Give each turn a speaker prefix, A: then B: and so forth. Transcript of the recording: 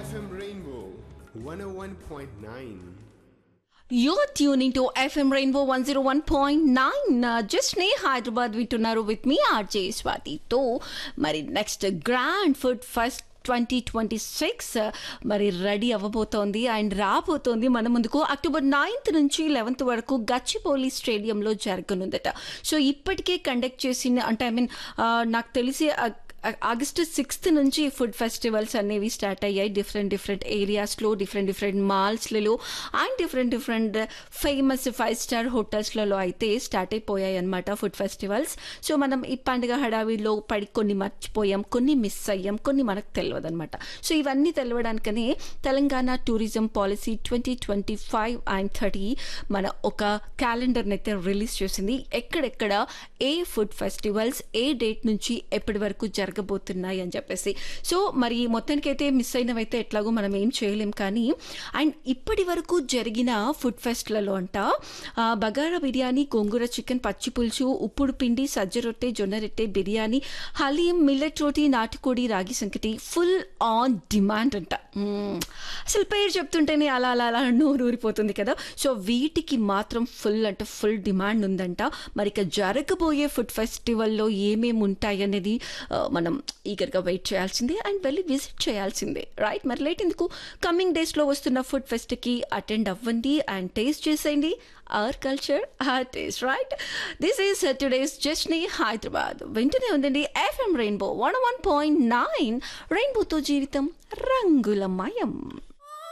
A: FM Rainbow 101.9.
B: You're tuning to FM Rainbow 101.9 just నే హైదరాబాద్ వింటున్నారు with మీ ఆర్జే స్వాతితో మరి next grand food fest twenty twenty six మరి రెడీ అవ్వబోతోంది అండ్ రాబోతోంది మన ముందుకు అక్టోబర్ నైన్త్ నుంచి లెవెన్త్ వరకు గచ్చిపోలి స్టేడియంలో జరగనుందట సో ఇప్పటికే కండక్ట్ చేసిన అంటే ఐ మీన్ నాకు తెలిసి ఆ- ఆగస్టు సిక్స్త్ నుంచి ఫుడ్ ఫెస్టివల్స్ అనేవి స్టార్ట్ అయ్యాయి డిఫరెంట్ డిఫరెంట్ ఏరియాస్లో డిఫరెంట్ డిఫరెంట్ మాల్స్లలో and different different famous five star హోటల్స్లలో అయితే స్టార్ట్ అయిపోయాయి అనమాట ఫుడ్ ఫెస్టివల్స్ సో మనం ఈ పండుగ హడావిలో పడి కొన్ని మర్చిపోయాం కొన్ని మిస్ అయ్యాం కొన్ని మనకు తెలియదు అనమాట సో ఇవన్నీ తెలవడానికనే Telangana tourism policy twenty twenty five and thirty మన ఒక క్యాలెండర్ని అయితే రిలీజ్ చేసింది ఎక్కడెక్కడ ఏ ఫుడ్ ఫెస్టివల్స్ ఏ డేట్ నుంచి ఎప్పటి వరకు జరగబోతున్నాయి అని చెప్పేసి సో మరి మొత్తానికైతే మిస్ అయినవైతే ఎట్లాగో మనం ఏం చేయలేం కానీ అండ్ ఇప్పటి వరకు జరిగిన ఫుడ్ ఫెస్ట్లలో అంట ఆ, బగారా బిర్యానీ గోంగూర చికెన్ పచ్చి పులుసు ఉప్పుడు పిండి సజ్జ రొట్టె జొన్న రొట్టె బిర్యానీ హలీం మిల్లెట్ రోటీ నాటుకోడి రాగి సంకటి ఫుల్ ఆన్ డిమాండ్ అంట మ్మ్. అసలు పేరు చెప్తుంటేనే అలా అలా అలా నోరు ఊరిపోతుంది కదా సో వీటికి మాత్రం ఫుల్ అంటే ఫుల్ డిమాండ్ ఉందంట మరి ఇక జరగబోయే ఫుడ్ ఫెస్టివల్లో ఏమేమి ఉంటాయి అనేది ఆ, మనం ఈగర్గా వెయిట్ చేయాల్సిందే అండ్ వెళ్ళి విజిట్ చేయాల్సిందే రైట్ మరి లేట్ ఎందుకు కమింగ్ డేస్లో వస్తున్న ఫుడ్ ఫెస్ట్కి అటెండ్ అవ్వండి అండ్ టేస్ట్ చేసేయండి our culture our taste right this is today's జస్ట్ని హైదరాబాద్ వెంటనే ఉందండి FM Rainbow one one point nine రెయిన్బోతో జీవితం రంగులమయం